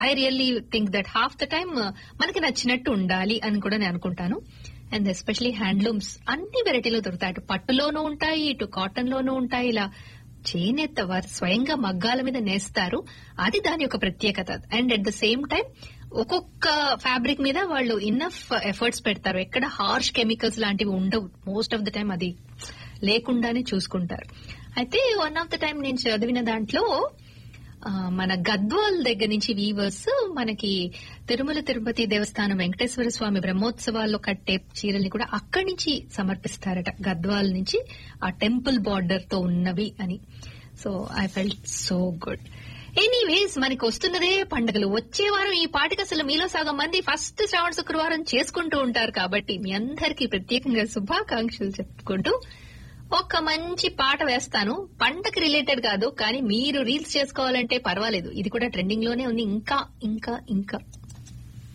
I really think that half the time మనకి నచ్చినట్టు ఉండాలి అని కూడా నేను అనుకుంటాను అండ్ ఎస్పెషలీ హ్యాండ్లూమ్స్ అన్ని వెరైటీలో దొరుకుతాయి అటు పట్టులోనూ ఉంటాయి ఇటు కాటన్ లోనూ ఉంటాయి ఇలా చేనేత వారు స్వయంగా మగ్గాల మీద నేస్తారు అది దాని యొక్క ప్రత్యేకత and at the same time ఒక్కొక్క ఫ్యాబ్రిక్ మీద వాళ్ళు ఇన్నఫ్ ఎఫర్ట్స్ పెడతారు ఎక్కడ హార్ష్ కెమికల్స్ లాంటివి ఉండవు మోస్ట్ ఆఫ్ ద టైం అది లేకుండానే చూసుకుంటారు అయితే వన్ ఆఫ్ ద టైం నేను చదివిన దాంట్లో ఆ, మన గద్వాల్ దగ్గర నుంచి వీవర్స్ మనకి తిరుమల తిరుపతి దేవస్థానం వెంకటేశ్వర స్వామి బ్రహ్మోత్సవాల్లో కట్టే చీరల్ని కూడా అక్కడి నుంచి సమర్పిస్తారట గద్వాల్ నుంచి ఆ టెంపుల్ బార్డర్ తో ఉన్నవి అని so I felt so good anyways మనకి వస్తున్నదే పండుగలు వచ్చే వారం ఈ పాటికి అసలు మీలో సగం మంది ఫస్ట్ శ్రావణ శుక్రవారం చేసుకుంటూ ఉంటారు కాబట్టి మీ అందరికీ ప్రత్యేకంగా శుభాకాంక్షలు చెప్పుకుంటూ ఒక మంచి పాట వేస్తాను పంటకి రిలేటెడ్ కాదు కానీ మీరు రీల్స్ చేసుకోవాలంటే పర్వాలేదు ఇది కూడా ట్రెండింగ్ లోనే ఉంది ఇంకా ఇంకా ఇంకా